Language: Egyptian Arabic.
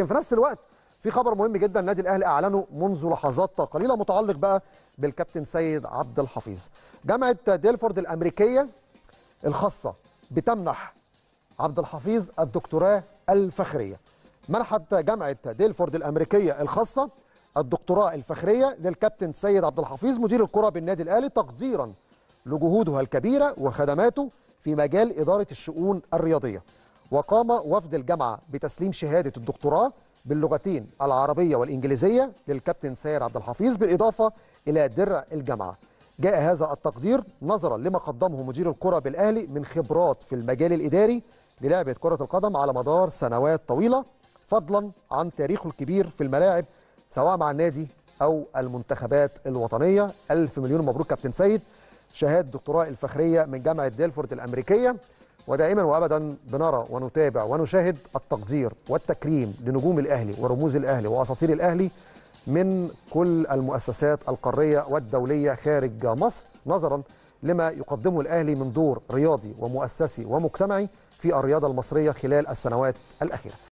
في نفس الوقت في خبر مهم جدا النادي الاهلي اعلنه منذ لحظات قليله متعلق بقى بالكابتن سيد عبد الحفيظ جامعه ديلفورد الامريكيه الخاصه بتمنح عبد الحفيظ الدكتوراه الفخريه منحت جامعه ديلفورد الامريكيه الخاصه الدكتوراه الفخريه للكابتن سيد عبد الحفيظ مدير الكره بالنادي الاهلي تقديرا لجهوده الكبيره وخدماته في مجال اداره الشؤون الرياضيه وقام وفد الجامعه بتسليم شهاده الدكتوراه باللغتين العربيه والانجليزيه للكابتن سيد عبد الحفيظ بالاضافه الى درع الجامعه جاء هذا التقدير نظرا لما قدمه مدير الكره بالاهلي من خبرات في المجال الاداري للعبه كره القدم على مدار سنوات طويله فضلا عن تاريخه الكبير في الملاعب سواء مع النادي او المنتخبات الوطنيه الف مليون مبروك كابتن سيد شهاده الدكتوراه الفخريه من جامعه ديلفورد الامريكيه ودائما وابدا بنرى ونتابع ونشاهد التقدير والتكريم لنجوم الاهلي ورموز الاهلي واساطير الاهلي من كل المؤسسات القاريه والدوليه خارج مصر نظرا لما يقدمه الاهلي من دور رياضي ومؤسسي ومجتمعي في الرياضه المصريه خلال السنوات الاخيره